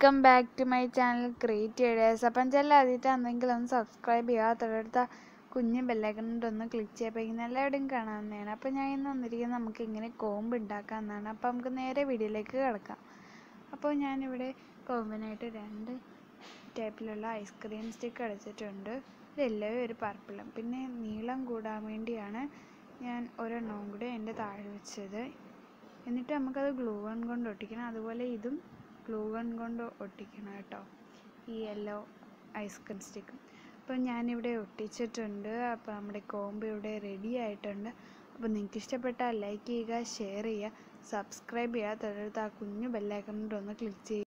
welcome back to my channel create ideas അപ്പം ചില ആദ്യമായിട്ടാണെങ്കിൽ ഒന്ന് സബ്സ്ക്രൈബ് ചെയ്യുക തൊട്ടടുത്ത കുഞ്ഞ് ബെല്ലൈക്കണിട്ട് ഒന്ന് ക്ലിക്ക് ചെയ്യപ്പോഴേക്കും എല്ലാവരുടെയും കാണാവുന്നതാണ് അപ്പോൾ ഞാൻ ഇന്ന് വന്നിരിക്കുന്നത് നമുക്ക് ഇങ്ങനെ കോമ്പ് ഉണ്ടാക്കാമെന്നാണ് അപ്പോൾ നമുക്ക് നേരെ വീഡിയോയിലേക്ക് കിടക്കാം അപ്പോൾ ഞാനിവിടെ കോമ്പിനായിട്ട് രണ്ട് ടൈപ്പിലുള്ള ഐസ്ക്രീം സ്റ്റിക്ക് അടിച്ചിട്ടുണ്ട് ഒരു യെല്ലോയും ഒരു പർപ്പിളും പിന്നെ നീളം കൂടാൻ വേണ്ടിയാണ് ഞാൻ ഒരെണ്ണവും കൂടി എൻ്റെ താഴെ വെച്ചത് എന്നിട്ട് നമുക്കത് ഗ്ലൂ ഗൺ കൊണ്ട് ഒട്ടിക്കണം അതുപോലെ ഇതും ഗ്ലൂ ഗൺ കൊണ്ട് ഒട്ടിക്കണം കേട്ടോ ഈ യെല്ലോ ഐസ്ക്രീം സ്റ്റിക്കും അപ്പോൾ ഞാനിവിടെ ഒട്ടിച്ചിട്ടുണ്ട് അപ്പോൾ നമ്മുടെ കോംബോ ഇവിടെ റെഡി ആയിട്ടുണ്ട് അപ്പോൾ നിങ്ങൾക്ക് ഇഷ്ടപ്പെട്ടാൽ ലൈക്ക് ചെയ്യുക ഷെയർ ചെയ്യുക സബ്സ്ക്രൈബ് ചെയ്യുക തൊട്ടടുത്ത് ആ കുഞ്ഞു ബെല്ലൈക്കണിട്ട് ഒന്ന് ക്ലിക്ക് ചെയ്യുക